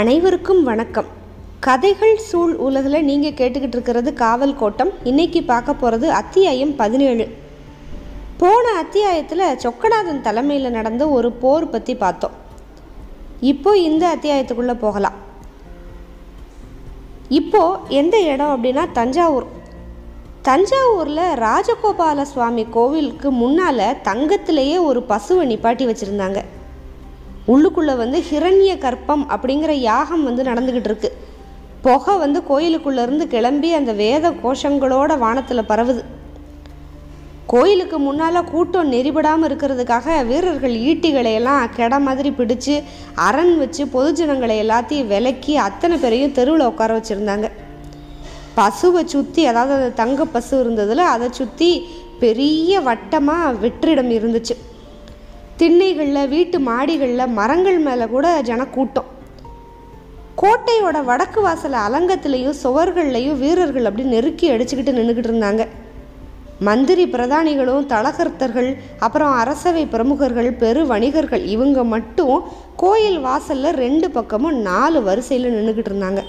அனைவருக்கும் வணக்கம் கதைகள் சூழ் உலகில் நீங்கள் கேட்டுக்கிட்டு இருக்கிறது காவல் கோட்டம் இன்னைக்கு பார்க்க போகிறது அத்தியாயம் பதினேழு போன அத்தியாயத்தில் சொக்கநாதன் தலைமையில் நடந்த ஒரு போர் பற்றி பார்த்தோம் இப்போ இந்த அத்தியாயத்துக்குள்ளே போகலாம் இப்போ எந்த இடம் அப்படின்னா தஞ்சாவூர் தஞ்சாவூரில் ராஜகோபால சுவாமி கோவிலுக்கு முன்னால் தங்கத்திலேயே ஒரு பசுவை நிப்பாட்டி வச்சுருந்தாங்க உள்ளுக்குள்ளே வந்து ஹிரண்ய கற்பம் அப்படிங்கிற யாகம் வந்து நடந்துக்கிட்டு இருக்கு புகை வந்து கோயிலுக்குள்ளேருந்து கிளம்பி அந்த வேத கோஷங்களோட வானத்தில் பரவுது கோயிலுக்கு முன்னால் கூட்டம் நெறிபடாமல் இருக்கிறதுக்காக வீரர்கள் ஈட்டிகளை எல்லாம் கெட மாதிரி பிடிச்சு அரண் வச்சு பொதுஜனங்களை எல்லாத்தையும் விலக்கி அத்தனை பேரையும் தெருவில் உட்கார வச்சுருந்தாங்க பசுவை சுற்றி அதாவது அந்த தங்க பசு இருந்ததில் அதை சுற்றி பெரிய வட்டமாக வெற்றிடம் இருந்துச்சு திண்ணைகளில் வீட்டு மாடிகளில் மரங்கள் மேலே கூட ஜனக்கூட்டம் கோட்டையோட வடக்கு வாசல் அலங்கத்திலையும் சுவர்கள்லையும் வீரர்கள் அப்படி நெருக்கி அடிச்சுக்கிட்டு நின்றுக்கிட்டு இருந்தாங்க மந்திரி பிரதானிகளும் தலகர்த்தர்கள் அப்புறம் அரசவை பிரமுகர்கள் பெரு வணிகர்கள் இவங்க மட்டும் கோயில் வாசலில் ரெண்டு பக்கமும் நாலு வரிசையில் நின்றுக்கிட்டு இருந்தாங்க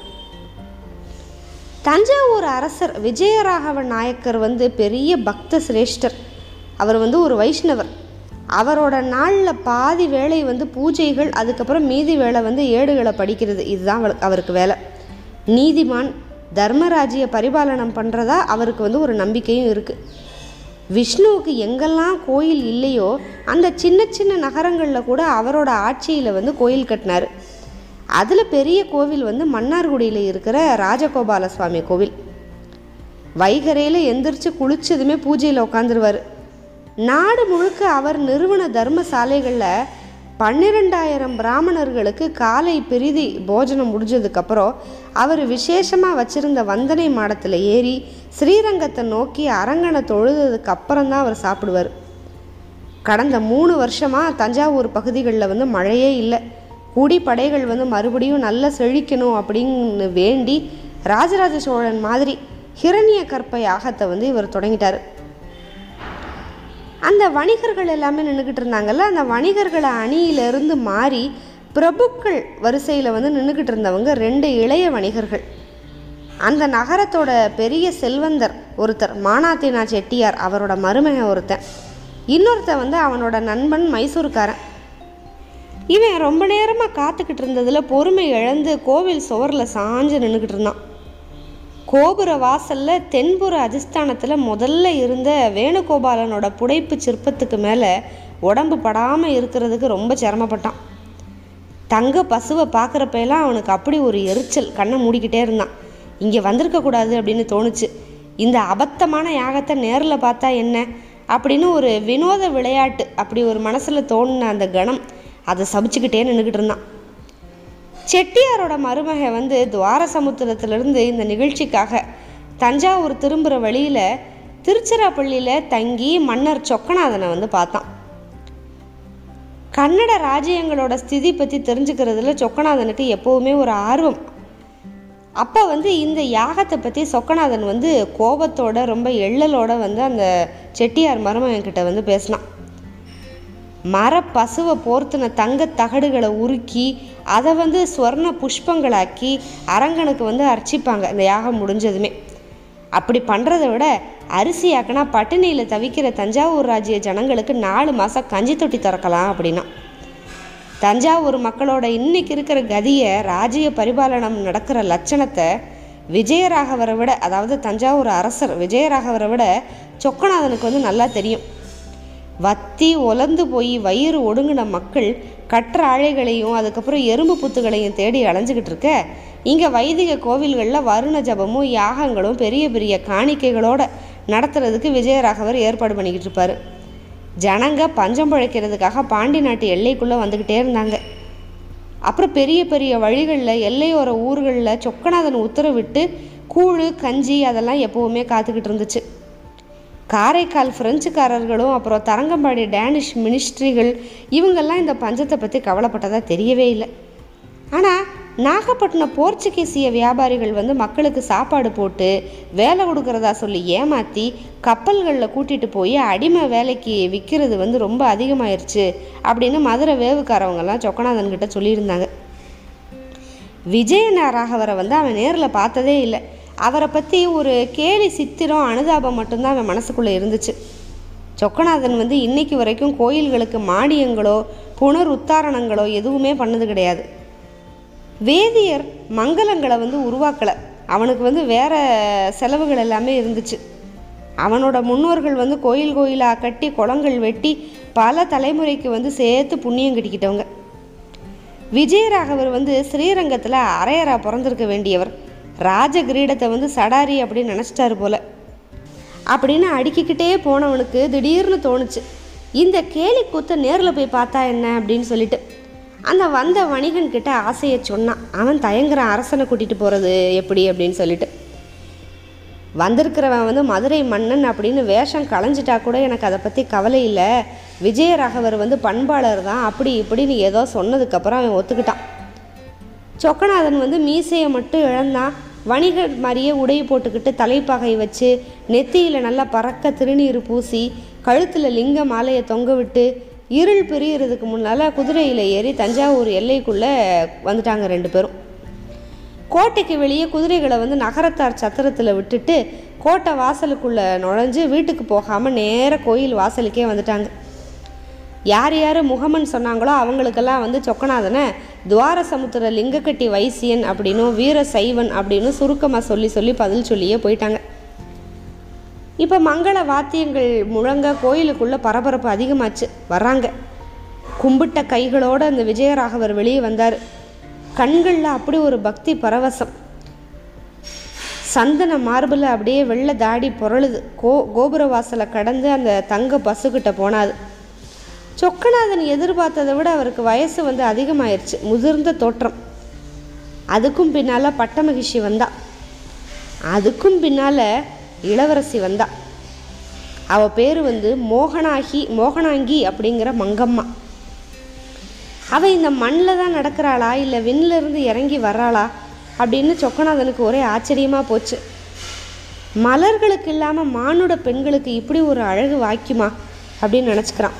தஞ்சாவூர் அரசர் விஜயராகவ நாயக்கர் வந்து பெரிய பக்த சிரேஷ்டர் அவர் வந்து ஒரு வைஷ்ணவர் அவரோட நாளில் பாதி வேலை வந்து பூஜைகள் அதுக்கப்புறம் மீதி வேலை வந்து ஏடுகளை படிக்கிறது இதுதான் அவருக்கு அவருக்கு வேலை நீதிமான் தர்மராஜ்ய பரிபாலனம் பண்ணுறதா அவருக்கு வந்து ஒரு நம்பிக்கையும் இருக்குது விஷ்ணுவுக்கு எங்கெல்லாம் கோயில் இல்லையோ அந்த சின்ன சின்ன நகரங்களில் கூட அவரோட ஆட்சியில் வந்து கோயில் கட்டினார் அதில் பெரிய கோவில் வந்து மன்னார்குடியில் இருக்கிற ராஜகோபால சுவாமி கோவில் வைகரையில் எந்திரிச்சு குளிச்சதுமே பூஜையில் உட்காந்துருவார் நாடு முழுக்க அவர் நிறுவன தர்மசாலைகளில் பன்னிரெண்டாயிரம் பிராமணர்களுக்கு காலை பிரிதி போஜனம் முடிஞ்சதுக்கப்புறம் அவர் விசேஷமாக வச்சிருந்த வந்தனை மாடத்தில் ஏறி ஸ்ரீரங்கத்தை நோக்கி அரங்கனை தொழுததுக்கு அப்புறம் தான் அவர் சாப்பிடுவார் கடந்த மூணு வருஷமாக தஞ்சாவூர் பகுதிகளில் வந்து மழையே இல்லை கூடி படைகள் வந்து மறுபடியும் நல்லா செழிக்கணும் அப்படின்னு வேண்டி ராஜராஜ சோழன் மாதிரி ஹிரண்ய கற்ப யாகத்தை வந்து இவர் தொடங்கிட்டார் அந்த வணிகர்கள் எல்லாமே நின்றுக்கிட்டு இருந்தாங்கல்ல அந்த வணிகர்களை அணியிலிருந்து மாறி பிரபுக்கள் வரிசையில் வந்து நின்றுக்கிட்டு இருந்தவங்க ரெண்டு இளைய வணிகர்கள் அந்த நகரத்தோட பெரிய செல்வந்தர் ஒருத்தர் மானாத்தினா செட்டியார் அவரோட மருமகன் ஒருத்தன் இன்னொருத்தன் வந்து அவனோட நண்பன் மைசூர்காரன் இவன் ரொம்ப நேரமாக காத்துக்கிட்டு இருந்ததில் பொறுமை இழந்து கோவில் சுவரில் சாஞ்சு நின்றுக்கிட்டு இருந்தான் கோபுர வாசலில் தென்புற அதிஸ்தானத்தில் முதல்ல இருந்த வேணுகோபாலனோட புடைப்பு சிற்பத்துக்கு மேலே உடம்பு படாமல் இருக்கிறதுக்கு ரொம்ப சிரமப்பட்டான் தங்க பசுவை பார்க்குறப்பெல்லாம் அவனுக்கு அப்படி ஒரு எரிச்சல் கண்ணை மூடிக்கிட்டே இருந்தான் இங்கே வந்திருக்கக்கூடாது அப்படின்னு தோணுச்சு இந்த அபத்தமான யாகத்தை நேரில் பார்த்தா என்ன அப்படின்னு ஒரு வினோத விளையாட்டு அப்படி ஒரு மனசில் தோணுன அந்த கணம் அதை சபிச்சுக்கிட்டே நின்றுக்கிட்டு இருந்தான் செட்டியாரோட மருமக வந்து துவார சமுத்திரத்திலிருந்து இந்த நிகழ்ச்சிக்காக தஞ்சாவூர் திரும்புகிற வழியில் திருச்சிராப்பள்ளியில் தங்கி மன்னர் சொக்கநாதனை வந்து பார்த்தான் கன்னட ராஜ்யங்களோட ஸ்திதி பற்றி தெரிஞ்சுக்கிறதுல சொக்கநாதனுக்கு எப்போவுமே ஒரு ஆர்வம் அப்போ வந்து இந்த யாகத்தை பற்றி சொக்கநாதன் வந்து கோபத்தோட ரொம்ப எள்ளலோட வந்து அந்த செட்டியார் மருமகன் கிட்ட வந்து பேசினான் மர பசுவை போர்த்தின தங்க தகடுகளை உருக்கி அதை வந்து ஸ்வர்ண புஷ்பங்களாக்கி அரங்கனுக்கு வந்து அர்ச்சிப்பாங்க இந்த யாகம் முடிஞ்சதுமே அப்படி பண்ணுறதை விட அரிசி ஆக்கினா பட்டினியில் தவிக்கிற தஞ்சாவூர் ராஜ்ய ஜனங்களுக்கு நாலு மாதம் கஞ்சி தொட்டி திறக்கலாம் அப்படின்னா தஞ்சாவூர் மக்களோட இன்னைக்கு இருக்கிற கதியை ராஜ்ய பரிபாலனம் நடக்கிற லட்சணத்தை விஜயராகவரை விட அதாவது தஞ்சாவூர் அரசர் விஜயராகவரை விட சொக்கநாதனுக்கு வந்து நல்லா தெரியும் வத்தி ஒலந்து போய் வயிறு ஒடுங்கின மக்கள் கற்ற ஆழைகளையும் அதுக்கப்புறம் எறும்பு புத்துகளையும் தேடி அலைஞ்சிக்கிட்டு இருக்க இங்கே வைதிக கோவில்களில் வருண ஜபமும் யாகங்களும் பெரிய பெரிய காணிக்கைகளோட நடத்துறதுக்கு விஜயராகவர் ஏற்பாடு பண்ணிக்கிட்டு இருப்பார் ஜனங்க பஞ்சம் பழைக்கிறதுக்காக பாண்டி நாட்டு எல்லைக்குள்ளே வந்துக்கிட்டே இருந்தாங்க அப்புறம் பெரிய பெரிய வழிகளில் எல்லையோர ஊர்களில் சொக்கநாதன் உத்தரவிட்டு கூழ் கஞ்சி அதெல்லாம் எப்போவுமே காத்துக்கிட்டு இருந்துச்சு காரைக்கால் பிரெஞ்சுக்காரர்களும் அப்புறம் தரங்கம்பாடி டேனிஷ் மினிஸ்ட்ரிகள் இவங்கெல்லாம் இந்த பஞ்சத்தை பற்றி கவலைப்பட்டதாக தெரியவே இல்லை ஆனால் நாகப்பட்டினம் போர்ச்சுகீசிய வியாபாரிகள் வந்து மக்களுக்கு சாப்பாடு போட்டு வேலை கொடுக்குறதா சொல்லி ஏமாற்றி கப்பல்களில் கூட்டிகிட்டு போய் அடிமை வேலைக்கு விற்கிறது வந்து ரொம்ப அதிகமாயிருச்சு அப்படின்னு மதுரை வேவுக்காரவங்கெல்லாம் சொக்கநாதன் கிட்ட சொல்லியிருந்தாங்க விஜயநாராகவரை வந்து அவன் நேரில் பார்த்ததே இல்லை அவரை பற்றி ஒரு கேலி சித்திரம் அனுதாபம் மட்டும்தான் அவன் மனசுக்குள்ளே இருந்துச்சு சொக்கநாதன் வந்து இன்னைக்கு வரைக்கும் கோயில்களுக்கு மானியங்களோ புனர் உத்தாரணங்களோ எதுவுமே பண்ணது கிடையாது வேதியர் மங்களங்களை வந்து உருவாக்கலை அவனுக்கு வந்து வேற செலவுகள் எல்லாமே இருந்துச்சு அவனோட முன்னோர்கள் வந்து கோயில் கோயிலாக கட்டி குளங்கள் வெட்டி பல தலைமுறைக்கு வந்து சேர்த்து புண்ணியம் கட்டிக்கிட்டவங்க விஜயராகவர் வந்து ஸ்ரீரங்கத்தில் அரையரா பிறந்திருக்க வேண்டியவர் ராஜ கிரீடத்தை வந்து சடாரி அப்படின்னு நினச்சிட்டாரு போல அப்படின்னு அடுக்கிக்கிட்டே போனவனுக்கு திடீர்னு தோணுச்சு இந்த கேலி கூத்தை நேரில் போய் பார்த்தா என்ன அப்படின்னு சொல்லிட்டு அந்த வந்த வணிகன் கிட்ட ஆசையை சொன்னான் அவன் தயங்குறான் அரசனை கூட்டிகிட்டு போகிறது எப்படி அப்படின்னு சொல்லிட்டு வந்திருக்கிறவன் வந்து மதுரை மன்னன் அப்படின்னு வேஷம் களைஞ்சிட்டா கூட எனக்கு அதை பற்றி கவலை இல்லை விஜயராகவர் வந்து பண்பாளர் தான் அப்படி இப்படின்னு ஏதோ சொன்னதுக்கப்புறம் அவன் ஒத்துக்கிட்டான் சொக்கநாதன் வந்து மீசையை மட்டும் இழந்தான் வணிகர் மாதிரியே உடை போட்டுக்கிட்டு தலைப்பாகை வச்சு நெத்தியில் நல்லா பறக்க திருநீர் பூசி கழுத்தில் லிங்க மாலையை தொங்க விட்டு இருள் பிரியறதுக்கு முன்னால் குதிரையில் ஏறி தஞ்சாவூர் எல்லைக்குள்ளே வந்துட்டாங்க ரெண்டு பேரும் கோட்டைக்கு வெளியே குதிரைகளை வந்து நகரத்தார் சத்திரத்தில் விட்டுட்டு கோட்டை வாசலுக்குள்ளே நுழைஞ்சு வீட்டுக்கு போகாமல் நேர கோயில் வாசலுக்கே வந்துட்டாங்க யார் யார் முகமன் சொன்னாங்களோ அவங்களுக்கெல்லாம் வந்து சொக்கநாதனை துவார சமுத்திர லிங்கக்கட்டி வைசியன் அப்படின்னும் வீர சைவன் அப்படின்னு சுருக்கமாக சொல்லி சொல்லி பதில் சொல்லியே போயிட்டாங்க இப்போ மங்கள வாத்தியங்கள் முழங்க கோயிலுக்குள்ளே பரபரப்பு அதிகமாச்சு வர்றாங்க கும்பிட்ட கைகளோடு அந்த விஜயராகவர் வெளியே வந்தார் கண்களில் அப்படி ஒரு பக்தி பரவசம் சந்தன மார்பில் அப்படியே வெள்ளை தாடி புரளுது கோ கோபுர வாசலை கடந்து அந்த தங்க பஸ்ஸுக்கிட்ட போனாது சொக்கநாதன் எதிர்பார்த்ததை விட அவருக்கு வயசு வந்து அதிகமாயிருச்சு முதிர்ந்த தோற்றம் அதுக்கும் பின்னால் பட்டமகிஷி வந்தா அதுக்கும் பின்னால் இளவரசி வந்தா அவ பேர் வந்து மோகனாகி மோகனாங்கி அப்படிங்கிற மங்கம்மா அவ இந்த மண்ணில் தான் நடக்கிறாளா இல்லை விண்ணில் இருந்து இறங்கி வர்றாளா அப்படின்னு சொக்கநாதனுக்கு ஒரே ஆச்சரியமாக போச்சு மலர்களுக்கு இல்லாமல் மானுட பெண்களுக்கு இப்படி ஒரு அழகு வாய்க்குமா அப்படின்னு நினச்சிக்கிறான்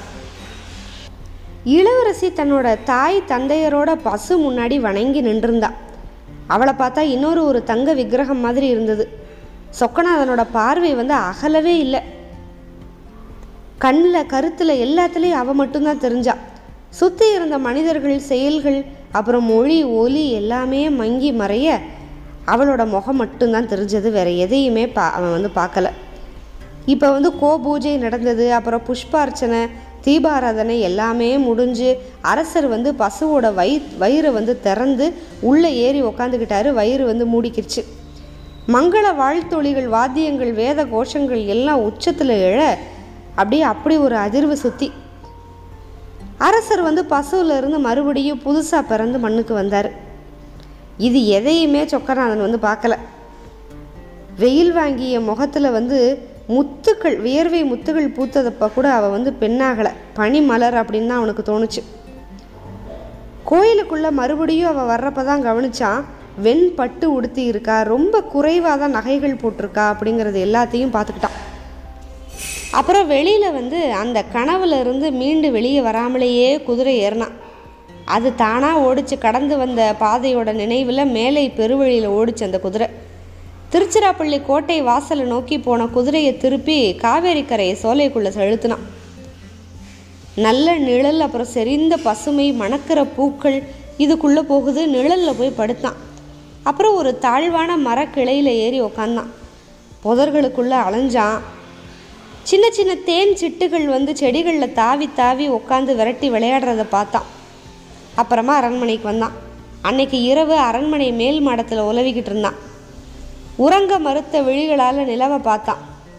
இளவரசி தன்னோட தாய் தந்தையரோட பசு முன்னாடி வணங்கி நின்றிருந்தா அவளை பார்த்தா இன்னொரு ஒரு தங்க விக்கிரகம் மாதிரி இருந்தது சொக்கநாதனோட பார்வை வந்து அகலவே இல்லை கண்ணில் கருத்தில் எல்லாத்துலேயும் அவள் மட்டும்தான் தெரிஞ்சா சுற்றி இருந்த மனிதர்கள் செயல்கள் அப்புறம் மொழி ஒலி எல்லாமே மங்கி மறைய அவளோட முகம் மட்டும்தான் தெரிஞ்சது வேற எதையுமே பா அவன் வந்து பார்க்கல இப்போ வந்து கோ பூஜை நடந்தது அப்புறம் புஷ்பார்ச்சனை தீபாராதனை எல்லாமே முடிஞ்சு அரசர் வந்து பசுவோட வயி வயிறை வந்து திறந்து உள்ளே ஏறி உக்காந்துக்கிட்டாரு வயிறு வந்து மூடிக்கிருச்சு மங்கள வாழ்த்தொழிகள் வாத்தியங்கள் வேத கோஷங்கள் எல்லாம் உச்சத்தில் எழ அப்படியே அப்படி ஒரு அதிர்வு சுத்தி அரசர் வந்து பசுவில் இருந்து மறுபடியும் புதுசாக பிறந்து மண்ணுக்கு வந்தார் இது எதையுமே சொக்கநாதன் வந்து பார்க்கல வெயில் வாங்கிய முகத்தில் வந்து முத்துக்கள் வியர்வை முத்துகள் பூத்ததப்ப கூட அவள் வந்து பெண்ணாகலை பனி மலர் அப்படின்னு தான் அவனுக்கு தோணுச்சு கோயிலுக்குள்ளே மறுபடியும் அவள் வர்றப்ப தான் கவனிச்சான் வெண் பட்டு உடுத்தி இருக்கா ரொம்ப குறைவாக தான் நகைகள் போட்டிருக்கா அப்படிங்கிறது எல்லாத்தையும் பார்த்துக்கிட்டான் அப்புறம் வெளியில் வந்து அந்த கனவுல இருந்து மீண்டு வெளியே வராமலேயே குதிரை ஏறினான் அது தானாக ஓடிச்சு கடந்து வந்த பாதையோட நினைவில் மேலே பெருவழியில் ஓடிச்சு அந்த குதிரை திருச்சிராப்பள்ளி கோட்டை வாசலை நோக்கி போன குதிரையை திருப்பி காவேரி கரையை சோலைக்குள்ளே செலுத்தினான் நல்ல நிழல் அப்புறம் செறிந்த பசுமை மணக்கிற பூக்கள் இதுக்குள்ளே போகுது நிழலில் போய் படுத்தான் அப்புறம் ஒரு தாழ்வான மரக்கிளையில் ஏறி உக்காந்தான் புதர்களுக்குள்ளே அலைஞ்சான் சின்ன சின்ன தேன் சிட்டுகள் வந்து செடிகளில் தாவி தாவி உட்காந்து விரட்டி விளையாடுறத பார்த்தான் அப்புறமா அரண்மனைக்கு வந்தான் அன்னைக்கு இரவு அரண்மனை மேல் மாடத்தில் உலவிக்கிட்டு இருந்தான் உறங்க மறுத்த விழிகளால் நிலவை பார்த்தான்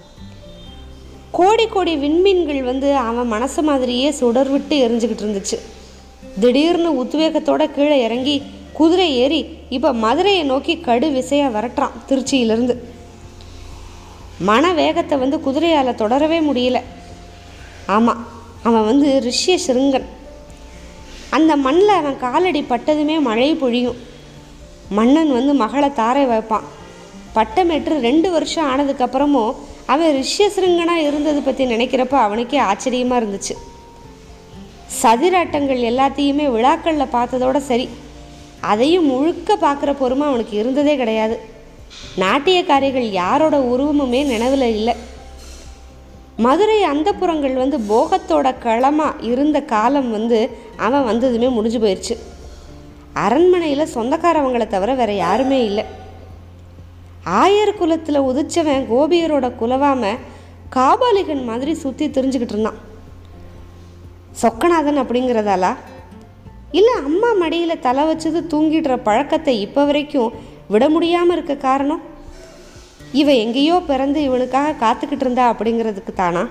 கோடி கோடி விண்மீன்கள் வந்து அவன் மனசு மாதிரியே சுடர் விட்டு எரிஞ்சுக்கிட்டு இருந்துச்சு திடீர்னு உத்வேகத்தோட கீழே இறங்கி குதிரை ஏறி இப்போ மதுரையை நோக்கி கடு விசையா விரட்டுறான் திருச்சியிலிருந்து மன வேகத்தை வந்து குதிரையால் தொடரவே முடியல ஆமாம் அவன் வந்து ரிஷ்ய சிருங்கன் அந்த மண்ணில் அவன் காலடி பட்டதுமே மழை பொழியும் மன்னன் வந்து மகளை தாரை வைப்பான் பட்டமேற்று ரெண்டு வருஷம் ஆனதுக்கப்புறமும் அவன் ரிஷ்யசிருங்கனாக இருந்தது பற்றி நினைக்கிறப்ப அவனுக்கே ஆச்சரியமாக இருந்துச்சு சதிராட்டங்கள் எல்லாத்தையுமே விழாக்களில் பார்த்ததோட சரி அதையும் முழுக்க பார்க்குற பொறுமை அவனுக்கு இருந்ததே கிடையாது நாட்டியக்காரிகள் யாரோட உருவமுமே நினைவில் இல்லை மதுரை அந்தப்புறங்கள் வந்து போகத்தோட களமா இருந்த காலம் வந்து அவன் வந்ததுமே முடிஞ்சு போயிடுச்சு அரண்மனையில் சொந்தக்காரவங்களை தவிர வேற யாருமே இல்லை ஆயர் குலத்தில் உதிச்சவன் கோபியரோட குலவாம காபாலிகன் மாதிரி சுற்றி தெரிஞ்சுக்கிட்டு இருந்தான் சொக்கநாதன் அப்படிங்கிறதாலா இல்லை அம்மா மடியில் தலை வச்சது தூங்கிடுற பழக்கத்தை இப்போ வரைக்கும் விட முடியாமல் இருக்க காரணம் இவ எங்கேயோ பிறந்து இவனுக்காக காத்துக்கிட்டு இருந்தா அப்படிங்கிறதுக்கு தானா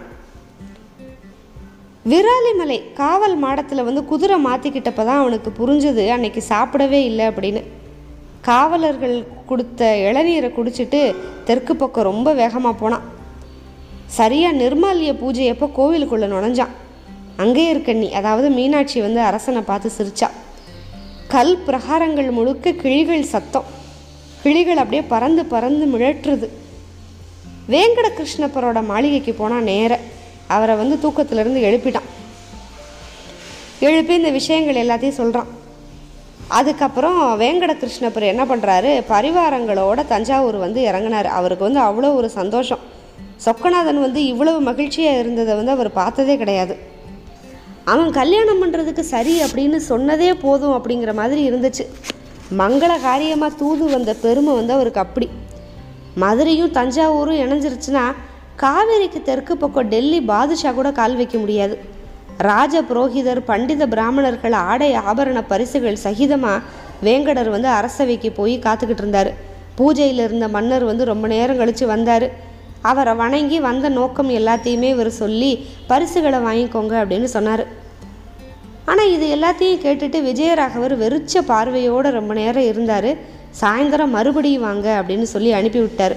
விராலிமலை காவல் மாடத்தில் வந்து குதிரை மாற்றிக்கிட்டப்ப தான் அவனுக்கு புரிஞ்சது அன்னைக்கு சாப்பிடவே இல்லை அப்படின்னு காவலர்கள் கொடுத்த இளநீரை குடிச்சிட்டு தெற்கு பக்கம் ரொம்ப வேகமாக போனான் சரியாக நிர்மால்ய பூஜை அப்போ கோவிலுக்குள்ளே நுழைஞ்சான் அங்கே இருக்க நீ அதாவது மீனாட்சி வந்து அரசனை பார்த்து சிரிச்சா கல் பிரகாரங்கள் முழுக்க கிளிகள் சத்தம் கிளிகள் அப்படியே பறந்து பறந்து மிழற்றுது வேங்கட கிருஷ்ணப்பரோட மாளிகைக்கு போனால் நேர அவரை வந்து தூக்கத்திலிருந்து எழுப்பிட்டான் எழுப்பி இந்த விஷயங்கள் எல்லாத்தையும் சொல்கிறான் அதுக்கப்புறம் வேங்கட கிருஷ்ணப்பர் என்ன பண்ணுறாரு பரிவாரங்களோட தஞ்சாவூர் வந்து இறங்கினார் அவருக்கு வந்து அவ்வளோ ஒரு சந்தோஷம் சொக்கநாதன் வந்து இவ்வளவு மகிழ்ச்சியாக இருந்ததை வந்து அவர் பார்த்ததே கிடையாது அவன் கல்யாணம் பண்ணுறதுக்கு சரி அப்படின்னு சொன்னதே போதும் அப்படிங்கிற மாதிரி இருந்துச்சு மங்கள காரியமாக தூது வந்த பெருமை வந்து அவருக்கு அப்படி மதுரையும் தஞ்சாவூரும் இணைஞ்சிருச்சுன்னா காவேரிக்கு தெற்கு பக்கம் டெல்லி பாதுஷா கூட கால் வைக்க முடியாது ராஜ புரோகிதர் பண்டித பிராமணர்கள் ஆடை ஆபரண பரிசுகள் சகிதமாக வேங்கடர் வந்து அரசவைக்கு போய் காத்துக்கிட்டு இருந்தார் பூஜையில் இருந்த மன்னர் வந்து ரொம்ப நேரம் கழித்து வந்தார் அவரை வணங்கி வந்த நோக்கம் எல்லாத்தையுமே இவர் சொல்லி பரிசுகளை வாங்கிக்கோங்க அப்படின்னு சொன்னார் ஆனால் இது எல்லாத்தையும் கேட்டுட்டு விஜயராகவர் வெறிச்ச பார்வையோடு ரொம்ப நேரம் இருந்தார் சாயந்தரம் மறுபடியும் வாங்க அப்படின்னு சொல்லி அனுப்பி விட்டார்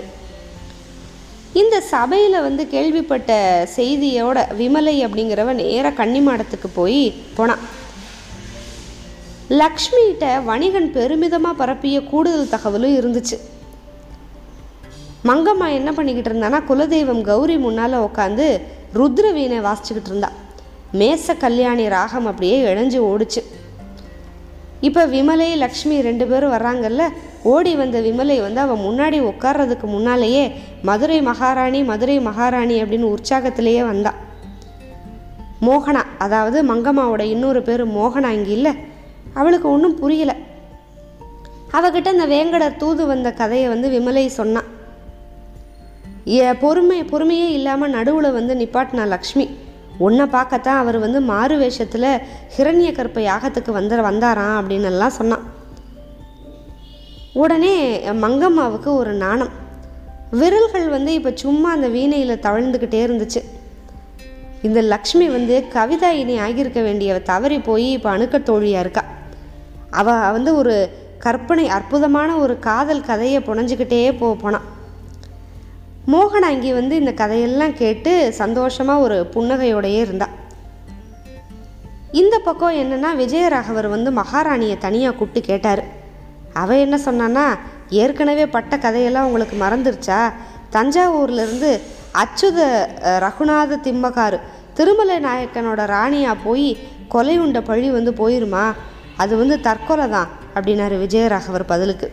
இந்த சபையில் வந்து கேள்விப்பட்ட செய்தியோட விமலை அப்படிங்கிறவ நேராக கன்னிமாடத்துக்கு போய் போனான் லக்ஷ்மிகிட்ட வணிகன் பெருமிதமாக பரப்பிய கூடுதல் தகவலும் இருந்துச்சு மங்கம்மா என்ன பண்ணிக்கிட்டு இருந்தானா குலதெய்வம் கௌரி முன்னால் உட்காந்து ருத்ர வீணை வாசிச்சுக்கிட்டு இருந்தா மேச கல்யாணி ராகம் அப்படியே இழைஞ்சு ஓடுச்சு இப்போ விமலை லக்ஷ்மி ரெண்டு பேரும் வர்றாங்கல்ல ஓடி வந்த விமலை வந்து அவன் முன்னாடி உட்கார்றதுக்கு முன்னாலேயே மதுரை மகாராணி மதுரை மகாராணி அப்படின்னு உற்சாகத்திலேயே வந்தா மோகனா அதாவது மங்கம்மாவோட இன்னொரு பேர் மோகனா இங்கே இல்லை அவளுக்கு ஒன்றும் புரியல அவகிட்ட இந்த வேங்கடர் தூது வந்த கதையை வந்து விமலை சொன்னான் ஏ பொறுமை பொறுமையே இல்லாமல் நடுவில் வந்து நிப்பாட்டினா லக்ஷ்மி உன்னை பார்க்கத்தான் அவர் வந்து மாறு வேஷத்தில் ஹிரண்ய கற்ப யாகத்துக்கு வந்த வந்தாராம் அப்படின்னு எல்லாம் சொன்னான் உடனே மங்கம்மாவுக்கு ஒரு நாணம் விரல்கள் வந்து இப்போ சும்மா அந்த வீணையில் தவழ்ந்துக்கிட்டே இருந்துச்சு இந்த லக்ஷ்மி வந்து கவிதாயினி ஆகியிருக்க வேண்டியவ தவறி போய் இப்போ அணுக்க தோழியாக இருக்கா அவள் வந்து ஒரு கற்பனை அற்புதமான ஒரு காதல் கதையை புனைஞ்சிக்கிட்டே போ போனான் மோகன் அங்கே வந்து இந்த கதையெல்லாம் கேட்டு சந்தோஷமாக ஒரு புன்னகையோடையே இருந்தா இந்த பக்கம் என்னன்னா விஜயராகவர் வந்து மகாராணியை தனியாக கூப்பிட்டு கேட்டார் அவ என்ன சொன்னான்னா ஏற்கனவே பட்ட கதையெல்லாம் உங்களுக்கு மறந்துருச்சா தஞ்சாவூர்லேருந்து அச்சுத அஹ், ரகுநாத திம்மகாரு திருமலை நாயக்கனோட ராணியாக போய் கொலை உண்ட பழி வந்து போயிருமா அது வந்து தற்கொலை தான் அப்படின்னாரு விஜயராகவர் பதிலுக்கு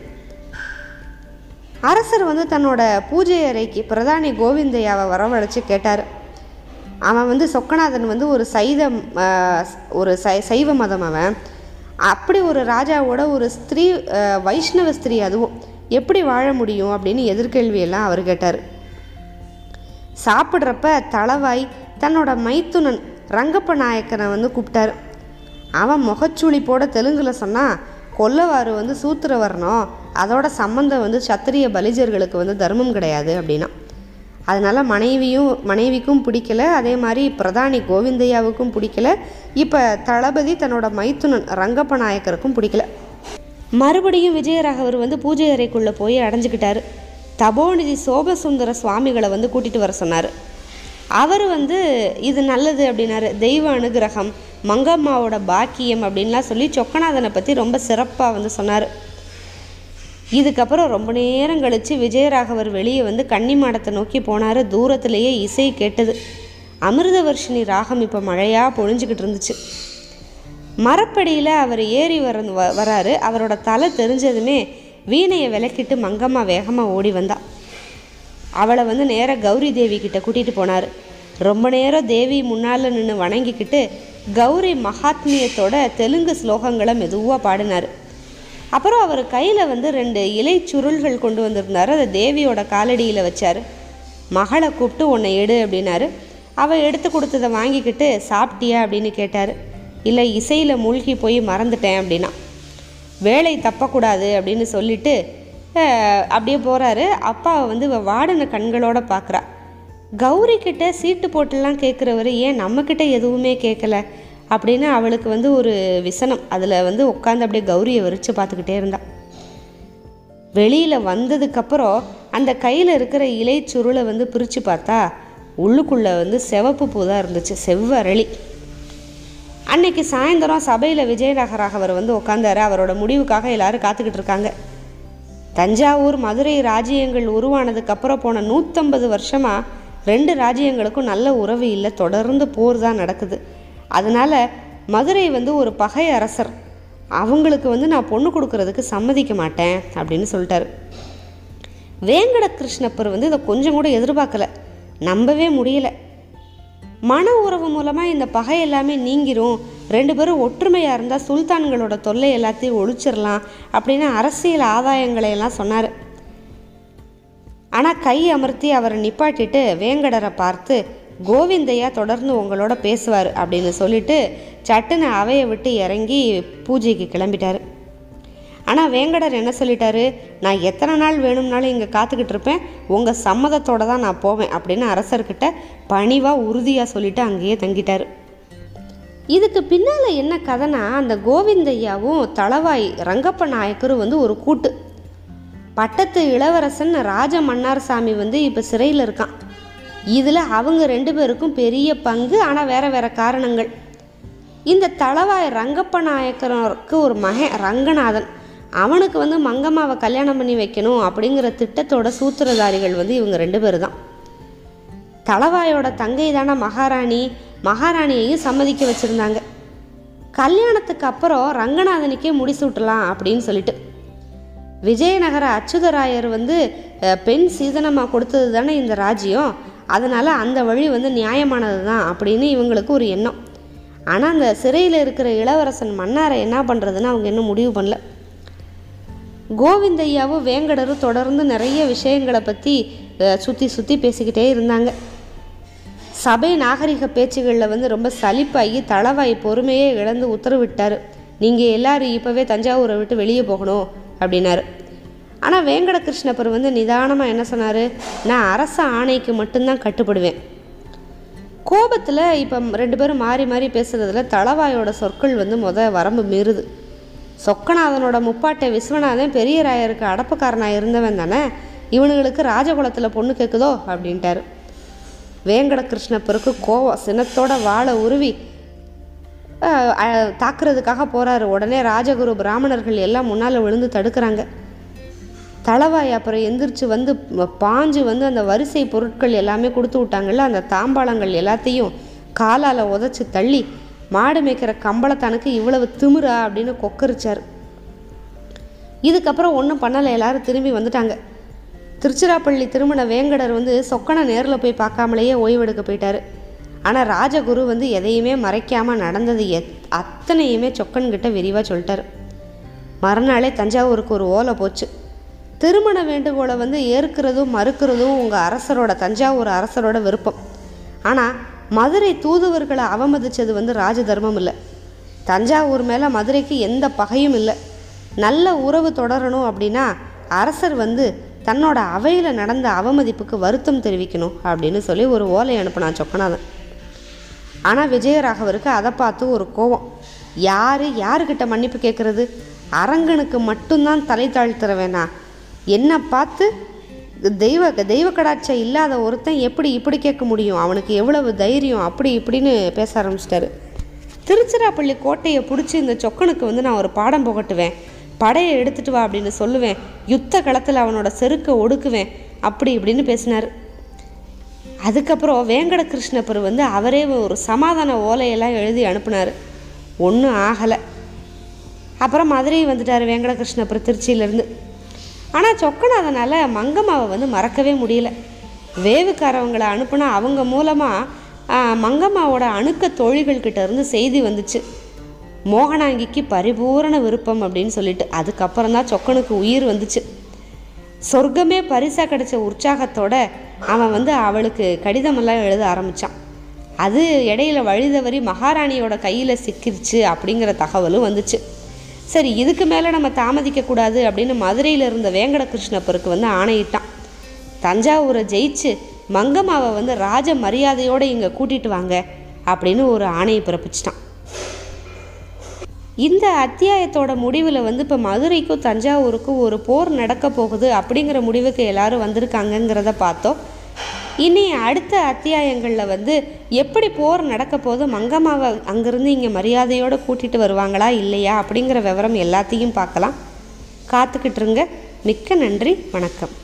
அரசர் வந்து தன்னோட பூஜை அறைக்கு பிரதானி கோவிந்தையாவை வரவழைச்சு கேட்டார் அவன் வந்து சொக்கநாதன் வந்து ஒரு சைதம் ஆஹ், ஒரு சை சைவ மதம் அவன் அப்படி ஒரு ராஜாவோட ஒரு ஸ்திரீ ஆஹ், வைஷ்ணவ ஸ்திரீ அதுவும் எப்படி வாழ முடியும் அப்படின்னு எதிர்கேள்வியெல்லாம் அவர் கேட்டார் சாப்பிட்றப்ப தளவாய் தன்னோட மைத்துனன் ரங்கப்ப நாயக்கனை வந்து கூப்பிட்டாரு அவன் முகச்சுளிப்போட தெலுங்கில் சொன்னான் கொல்லவாறு வந்து சூத்திர வரணும் அதோட சம்பந்தம் வந்து சத்திரிய பலிஜர்களுக்கு வந்து தர்மம் கிடையாது அப்படின்னா அதனால் மனைவியும் மனைவிக்கும் பிடிக்கல அதே மாதிரி பிரதானி கோவிந்தையாவுக்கும் பிடிக்கல இப்போ தளபதி தன்னோட மைத்துனன் ரங்கப்ப நாயக்கருக்கும் பிடிக்கல மறுபடியும் விஜயராகவர் வந்து பூஜை அறைக்குள்ளே போய் அடைஞ்சுக்கிட்டாரு தபோநிதி சோபசுந்தர சுவாமிகளை வந்து கூட்டிகிட்டு வர சொன்னார் அவர் வந்து இது நல்லது அப்படின்னாரு தெய்வ அனுகிரகம் மங்கம்மாவோட பாக்கியம் அப்படின்லாம் சொல்லி சொக்கநாதனை பற்றி ரொம்ப சிறப்பாக வந்து சொன்னார் இதுக்கப்புறம் ரொம்ப நேரம் கழித்து விஜயராகவர் வெளியே வந்து கன்னிமாடத்தை நோக்கி போனார் தூரத்திலேயே இசை கேட்டது அமிர்தவர்ஷினி ராகம் இப்போ மழையாக பொழிஞ்சுக்கிட்டு இருந்துச்சு மரப்படியில் அவர் ஏறி வர வ- வராரு அவரோட தலை தெரிஞ்சதுமே வீணையை விலக்கிட்டு மங்கம்மா வேகமாக ஓடி வந்தா அவளை வந்து நேராக கௌரி தேவி கிட்ட கூட்டிகிட்டு போனார் ரொம்ப நேரம் தேவி முன்னால் நின்று வணங்கிக்கிட்டு கௌரி மகாத்மியத்தோட தெலுங்கு ஸ்லோகங்களை மெதுவாக பாடினார் அப்புறம் அவர் கையில் வந்து ரெண்டு இலை சுருள்கள் கொண்டு வந்திருந்தார் அதை தேவியோட காலடியில் வச்சார் மகளை கூப்பிட்டு உன்னை எடு அப்படின்னாரு அவள் எடுத்து கொடுத்ததை வாங்கிக்கிட்டு சாப்பிட்டியா அப்படின்னு கேட்டார் இல்லை இசையில் மூழ்கி போய் மறந்துட்டேன் அப்படின்னா வேலை தப்பக்கூடாது அப்படின்னு சொல்லிட்டு அஹ், அப்படியே போகிறாரு அப்பாவை வந்து இவ வாடின கண்களோட பார்க்குறா கௌரி கிட்ட சீட்டு போட்டுலாம் கேட்குறவர் ஏன் நம்மக்கிட்ட எதுவுமே கேட்கல அப்படின்னு அவளுக்கு வந்து ஒரு விசனம் அதில் வந்து உட்காந்து அப்படியே கௌரியை விரித்து பார்த்துக்கிட்டே இருந்தா வெளியில் வந்ததுக்கப்புறம் அந்த கையில் இருக்கிற இலை சுருளை வந்து பிரித்து பார்த்தா உள்ளுக்குள்ளே வந்து சிவப்பு பூ தான் இருந்துச்சு செவ்வரளி அன்னைக்கு சாயந்தரம் சபையில் விஜயநகராக அவர் வந்து உட்காந்தாரு அவரோட முடிவுக்காக எல்லாரும் காத்துக்கிட்டு இருக்காங்க தஞ்சாவூர் மதுரை ராஜ்யங்கள் உருவானதுக்கப்புறம் போன நூற்றம்பது வருஷமாக ரெண்டு ராஜ்யங்களுக்கும் நல்ல உறவு இல்லை தொடர்ந்து போர் தான் நடக்குது அதனால் மதுரை வந்து ஒரு பகை அரசர் அவங்களுக்கு வந்து நான் பொண்ணு கொடுக்கறதுக்கு சம்மதிக்க மாட்டேன் அப்படின்னு சொல்லிட்டாரு வேங்கட கிருஷ்ணப்பர் வந்து இதை கொஞ்சம் கூட எதிர்பார்க்கல நம்பவே முடியல மன உறவு மூலமாக இந்த பகை எல்லாமே நீங்கிரும் ரெண்டு பேரும் ஒற்றுமையாக இருந்தால் சுல்தான்களோட தொல்லை எல்லாத்தையும் ஒழிச்சிடலாம் அப்படின்னு அரசியல் ஆதாயங்களை எல்லாம் சொன்னார் ஆனால் கை அமர்த்தி அவரை நிப்பாட்டிட்டு வேங்கடரை பார்த்து கோவிந்தையா தொடர்ந்து உங்களோட பேசுவார் அப்படின்னு சொல்லிட்டு சட்டுன்னு அவையை விட்டு இறங்கி பூஜைக்கு கிளம்பிட்டாரு ஆனால் வேங்கடர் என்ன சொல்லிட்டாரு நான் எத்தனை நாள் வேணும்னாலும் இங்கே காத்துக்கிட்டு இருப்பேன் உங்கள் சம்மதத்தோட தான் நான் போவேன் அப்படின்னு அரசர்கிட்ட பணிவாக உறுதியாக சொல்லிட்டு அங்கேயே தங்கிட்டாரு இதுக்கு பின்னால் என்ன கதைனா அந்த கோவிந்தையாவும் தளவாய் ரங்கப்ப நாயக்கரும் வந்து ஒரு கூட்டு பட்டத்து இளவரசன் ராஜ மன்னார்சாமி வந்து இப்போ சிறையில் இருக்கான் இதில் அவங்க ரெண்டு பேருக்கும் பெரிய பங்கு ஆனால் வேற வேற காரணங்கள் இந்த தளவாய் ரங்கப்ப நாயக்கருக்கு ஒரு மகன் ரங்கநாதன் அவனுக்கு வந்து மங்கம்மாவை கல்யாணம் பண்ணி வைக்கணும் அப்படிங்கிற திட்டத்தோட சூத்திரதாரிகள் வந்து இவங்க ரெண்டு பேர் தான் தளவாயோட தங்கை தானே மகாராணி மகாராணியையும் சம்மதிக்க வச்சுருந்தாங்க கல்யாணத்துக்கு அப்புறம் ரங்கநாதனுக்கே முடிசூட்டலாம் அப்படின்னு சொல்லிட்டு விஜயநகர அச்சுதராயர் வந்து அஹ், பெண் சீதனமாக கொடுத்தது தானே இந்த ராஜ்யம் அதனால் அந்த வழி வந்து நியாயமானது தான் அப்படின்னு இவங்களுக்கு ஒரு எண்ணம் ஆனால் அந்த சிறையில் இருக்கிற இளவரசன் மன்னாரை என்ன பண்ணுறதுன்னு அவங்க இன்னும் முடிவு பண்ணல கோவிந்தையாவும் வேங்கடரும் தொடர்ந்து நிறைய விஷயங்களை பற்றி சுற்றி சுற்றி பேசிக்கிட்டே இருந்தாங்க சபை நாகரிக பேச்சுகளில் வந்து ரொம்ப சலிப்பாகி தளவாய் பொறுமையே இழந்து உத்தரவிட்டார் நீங்கள் எல்லாரும் இப்போவே தஞ்சாவூரை விட்டு வெளியே போகணும் அப்படின்னாரு ஆனால் வேங்கட கிருஷ்ணப்பர் வந்து நிதானமாக என்ன சொன்னார் நான் அரச ஆணைக்கு மட்டும்தான் கட்டுப்படுவேன் கோபத்தில் இப்போ ரெண்டு பேரும் மாறி மாறி பேசுகிறதுல தளவாயோட சொற்கள் வந்து முத வரம்பு மீறுது சொக்கநாதனோட முப்பாட்டை விஸ்வநாதன் பெரிய ராயருக்கு அடப்பக்காரனாக இருந்தவன் தானே இவனுங்களுக்கு ராஜகுலத்தில் பொண்ணு கேட்குதோ அப்படின்ட்டாரு வேங்கட கிருஷ்ணப்பருக்கு கோவம் சினத்தோட வாழை உருவி அஹ், அஹ், தாக்குறதுக்காக போகிறாரு உடனே ராஜகுரு பிராமணர்கள் எல்லாம் முன்னால் விழுந்து தடுக்கிறாங்க தளவாய் அப்புறம் எந்திரிச்சு வந்து ம- பாஞ்சு வந்து அந்த வரிசை பொருட்கள் எல்லாமே கொடுத்து விட்டாங்கல்ல அந்த தாம்பாளங்கள் எல்லாத்தையும் காலால் உதச்சி தள்ளி மாடு மேய்க்கிற கம்பளத்தானுக்கு இவ்வளவு திமிரா அப்படின்னு கொக்கரிச்சார் இதுக்கப்புறம் ஒன்றும் பண்ணலை எல்லாரும் திரும்பி வந்துட்டாங்க திருச்சிராப்பள்ளி திருமண வேங்கடர் வந்து சொக்கனை நேரில் போய் பார்க்காமலேயே ஓய்வெடுக்க போயிட்டாரு ஆனால் ராஜகுரு வந்து எதையுமே மறைக்காமல் நடந்தது எத் அத்தனையுமே சொக்கன்கிட்ட விரிவாக சொல்லிட்டாரு மறுநாளே தஞ்சாவூருக்கு ஒரு ஓலை போச்சு திருமண வேண்டுகோளை வந்து ஏற்கிறதும் மறுக்கிறதும் உங்கள் அரசரோட தஞ்சாவூர் அரசரோட விருப்பம் ஆனால் மதுரை தூதுவர்களை அவமதிச்சது வந்து ராஜ தர்மம் இல்லை தஞ்சாவூர் மேலே மதுரைக்கு எந்த பகையும் இல்லை நல்ல உறவு தொடரணும் அப்படின்னா அரசர் வந்து தன்னோட அவையில் நடந்த அவமதிப்புக்கு வருத்தம் தெரிவிக்கணும் அப்படின்னு சொல்லி ஒரு ஓலை அனுப்புனான் சொக்கநாதன் ஆனால் விஜயராகவருக்கு அதை பார்த்து ஒரு கோவம் யார் யாருக்கிட்ட மன்னிப்பு கேட்குறது அரங்கனுக்கு மட்டும்தான் தலை தாழ்த்துற வேணா என்னை பார்த்து தெய்வ தெய்வ கடாட்சம் இல்லாத ஒருத்தன் எப்படி இப்படி கேட்க முடியும் அவனுக்கு எவ்வளவு தைரியம் அப்படி இப்படின்னு பேச ஆரம்பிச்சிட்டாரு திருச்சிராப்பள்ளி கோட்டையை பிடிச்சி இந்த சொக்கனுக்கு வந்து நான் ஒரு பாடம் புகட்டுவேன் படையை எடுத்துட்டு வா அப்படின்னு சொல்லுவேன் யுத்த களத்தில் அவனோட செருக்கை ஒடுக்குவேன் அப்படி இப்படின்னு பேசினார் அதுக்கப்புறம் வேங்கட கிருஷ்ணப்பர் வந்து அவரே ஒரு சமாதான ஓலையெல்லாம் எழுதி அனுப்புனார் ஒன்றும் ஆகலை அப்புறம் மதுரை வந்துட்டார் வேங்கடகிருஷ்ண அப்புறம் திருச்சியிலேருந்து ஆனால் சொக்கநாதனால் மங்கம்மாவை வந்து மறக்கவே முடியல வேவுக்காரவங்களை அனுப்புனா அவங்க மூலமாக மங்கம்மாவோட அணுக்க தோழிகள்கிட்ட இருந்து செய்தி வந்துச்சு மோகனாங்கிக்கு பரிபூரண விருப்பம் அப்படின்னு சொல்லிட்டு அதுக்கப்புறம் தான் சொக்கனுக்கு உயிர் வந்துச்சு சொர்க்கமே பரிசாக கிடைச்ச உற்சாகத்தோட அவன் வந்து அவளுக்கு கடிதமெல்லாம் எழுத ஆரம்பித்தான் அது இடையில வழிதவறி மகாராணியோட கையில் சிக்கிருச்சு அப்படிங்கிற தகவலும் வந்துச்சு சரி இதுக்கு மேலே நம்ம தாமதிக்கக்கூடாது அப்படின்னு மதுரையில் இருந்த வேங்கடகிருஷ்ணப்பருக்கு வந்து ஆணையிட்டான் தஞ்சாவூரை ஜெயிச்சு மங்கம்மாவை வந்து ராஜ மரியாதையோடு இங்கே கூட்டிட்டு வாங்க அப்படின்னு ஒரு ஆணையை பிறப்பிச்சிட்டான் இந்த அத்தியாயத்தோட முடிவில் வந்து இப்போ மதுரைக்கும் தஞ்சாவூருக்கும் ஒரு போர் நடக்க போகுது அப்படிங்கிற முடிவுக்கு எல்லாரும் வந்திருக்காங்கங்கிறத பார்த்தோம் இனி அடுத்த அத்தியாயங்களில் வந்து எப்படி போர் நடக்க போது மங்கம்மாவை அங்கேருந்து இங்கே மரியாதையோடு கூட்டிகிட்டு வருவாங்களா இல்லையா அப்படிங்கிற விவரம் எல்லாத்தையும் பார்க்கலாம் காத்துக்கிட்டுருங்க மிக்க நன்றி வணக்கம்